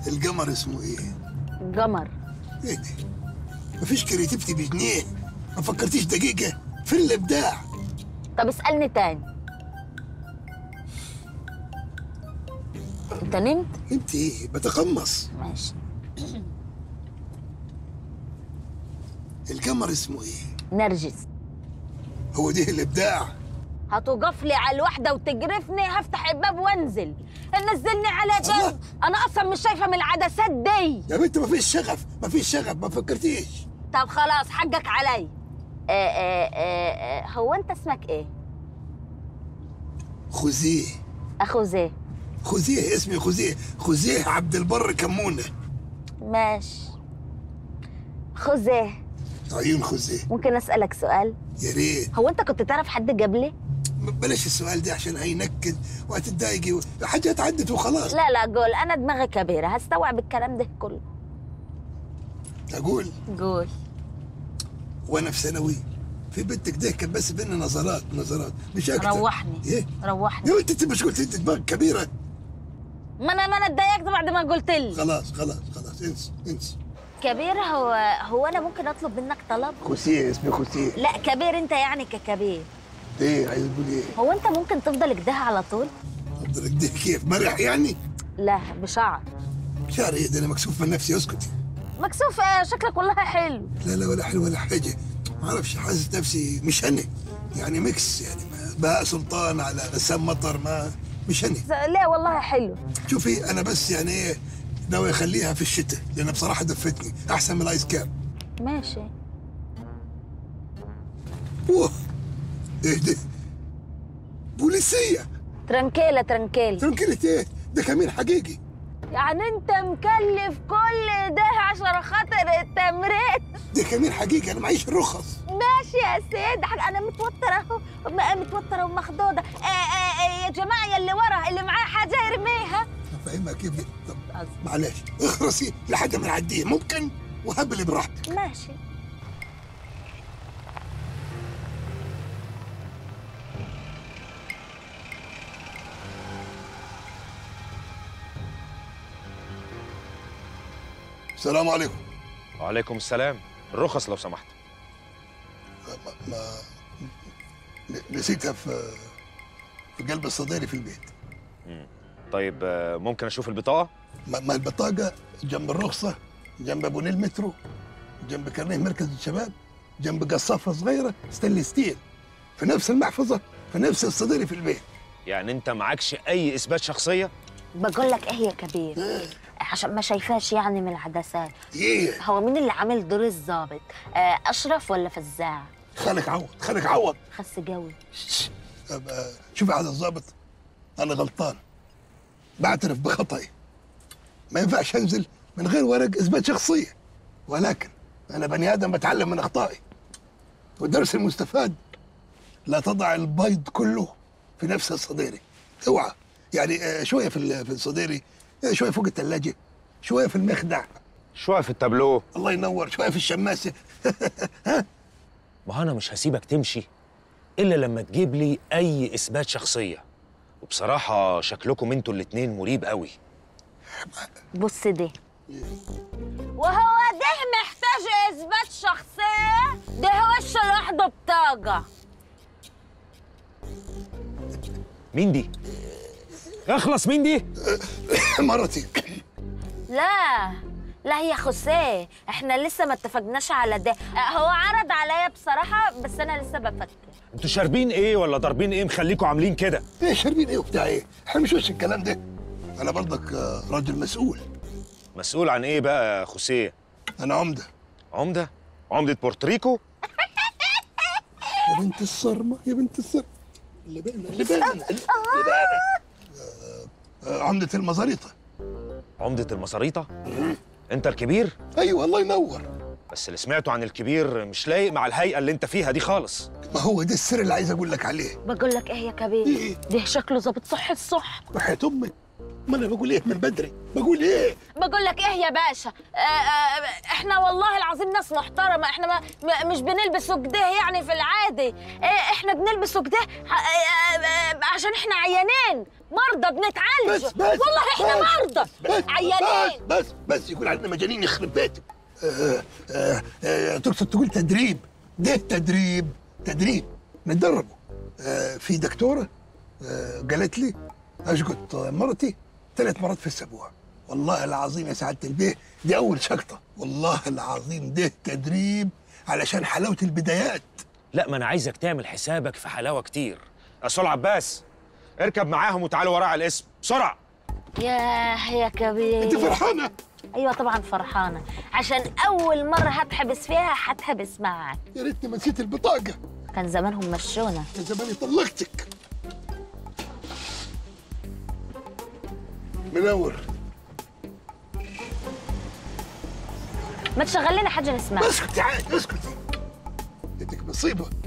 القمر اسمه ايه؟ قمر ايه ده؟ مفيش كريتيفيتي بجنيه ما فكرتيش دقيقة فين الإبداع؟ طب اسألني تاني انت نمت؟ انت ايه؟ بتقمص ماشي القمر اسمه ايه؟ نرجس هو ده الإبداع؟ هتوقف لي على الواحدة وتجرفني هفتح الباب وانزل نزلني على الله. جنب انا اصلا مش شايفة من العدسات دي يا بنت مفيش شغف مفيش شغف ما فكرتيش طب خلاص حقك علي آه آه آه آه هو انت اسمك ايه؟ خذيه اخو زي خذيه اسمي خذيه خذيه عبد البر كمونة ماشي خوزيه عيون خذيه ممكن اسألك سؤال؟ يا ريت هو انت كنت تعرف حد قبلي؟ بلاش السؤال ده عشان هينكد وهتتضايقي حاجات عدت وخلاص لا لا قول انا دماغي كبيرة هستوعب الكلام ده كله اقول قول وانا في ثانوي في بنت كده كان بس بينا نظرات نظرات مش اكتر روحني ايه روحني يا بنت انت مش قلت انت دماغك كبيره ما انا ما انا اتضايقت بعد ما قلت لي خلاص خلاص خلاص انسى انسى كبير هو هو انا ممكن اطلب منك طلب خوسيه اسمي خوسيه لا كبير انت يعني ككبير ايه عايز تقول ايه هو انت ممكن تفضل كده على طول افضل كده كيف مرح يعني لا بشعر شعر ايه ده انا مكسوف من نفسي اسكتي مكسوف آه، شكلك والله حلو لا لا ولا حلو ولا حاجه ما اعرفش حاسس نفسي مش انا يعني ميكس يعني ما بهاء سلطان على رسام مطر ما مش انا ز- لا والله حلو شوفي انا بس يعني ايه ناوي اخليها في الشتاء لان بصراحه دفتني احسن من الايس كاب ماشي اوه ايه ده بوليسيه ترنكيلة ترنكيلة تنكرة ايه ده كمين حقيقي يعني انت مكلف كل ده عشان خاطر التمرين ده كمين حقيقي انا معيش الرخص ماشي يا سيد حق انا متوتره اهو م- متوتره ومخضوضه آه آه آه يا جماعه يلي ورا اللي معاه حاجه يرميها افهمها كيف دي طب معلش اخرسي لحد ما نعديه ممكن وهبلي براحتك ماشي السلام عليكم وعليكم السلام الرخص لو سمحت ما, ما ن- نسيتها في في قلب الصداري في البيت طيب آه، ممكن اشوف البطاقه ما, ما البطاقة جنب الرخصة جنب ابو نيل مترو جنب كارنيه مركز الشباب جنب قصافة صغيرة ستانلي ستيل في نفس المحفظة في نفس الصداري في البيت يعني انت معكش اي اثبات شخصيه بقول لك ايه يا كبير عشان ما شايفاش يعني من العدسات ايه هو مين اللي عامل دور الضابط آه اشرف ولا فزاع خالك عوض خالك عوض خس جوي أبقى شوفي هذا الضابط انا غلطان بعترف بخطئي ما ينفعش انزل من غير ورق اثبات شخصيه ولكن انا بني ادم بتعلم من اخطائي والدرس المستفاد لا تضع البيض كله في نفس الصديري اوعى يعني آه، شويه في ال- في الصديري آه، شويه فوق الثلاجه شويه في المخدع شويه في التابلو الله ينور شويه في الشماسه ما هو انا مش هسيبك تمشي الا لما تجيب لي اي اثبات شخصيه وبصراحه شكلكم انتوا الاتنين مريب قوي بص ده وهو ده محتاج اثبات شخصيه ده وش لوحده بطاقه مين دي اخلص مين دي مرتي لا لا يا خوسيه احنا لسه ما اتفقناش على ده آه، هو عرض عليا بصراحه بس انا لسه بفكر انتوا شاربين ايه ولا ضاربين ايه مخليكوا عاملين كده ايه شاربين ايه وبتاع ايه احنا مش وش الكلام ده انا برضك آه، راجل مسؤول مسؤول عن ايه بقى يا خوسيه انا عمده عمده عمده بورتريكو يا بنت الصرمه يا بنت الصرمه اللي بالنا اللي بالنا اللي بالنا آه، آه، عمده المزاريطه عمده المصاريطه انت الكبير ايوه الله ينور بس اللي سمعته عن الكبير مش لايق مع الهيئه اللي انت فيها دي خالص ما هو ده السر اللي عايز اقول لك عليه بقول لك ايه يا كبير إيه؟ ده شكله ظابط صح الصح وحياة امك ما انا بقول ايه من بدري بقول ايه بقول لك ايه يا باشا آه آه احنا والله العظيم ناس محترمه احنا ما ما- مش بنلبسوا كده يعني في العادي اه احنا بنلبسوا كده ح- آه، آه، عشان احنا عيانين مرضى بنتعالج بس بس والله احنا بس مرضى بس عيانين بس بس بس يقول عندنا مجانين يخرب بيتك آه، آه، آه، تقصد تقول تدريب ده تدريب تدريب نتدربوا آه، في دكتوره آه، قالت لي اشقط مرتي ثلاث مرات في الاسبوع والله العظيم يا سعاده البيه دي اول شقطه والله العظيم ده تدريب علشان حلاوه البدايات لا ما انا عايزك تعمل حسابك في حلاوه كتير يا استاذ عباس اركب معاهم وتعالوا وراء على الاسم بسرعه ياه يا كبير انت فرحانه ايوه طبعا فرحانه عشان اول مره هتحبس فيها هتحبس معك يا ريتني ما نسيت البطاقه كان زمانهم مشونا يا زماني طلقتك منور ما تشغل لنا حاجه نسمعها اسكتي عاد اسكتي اديتك مصيبه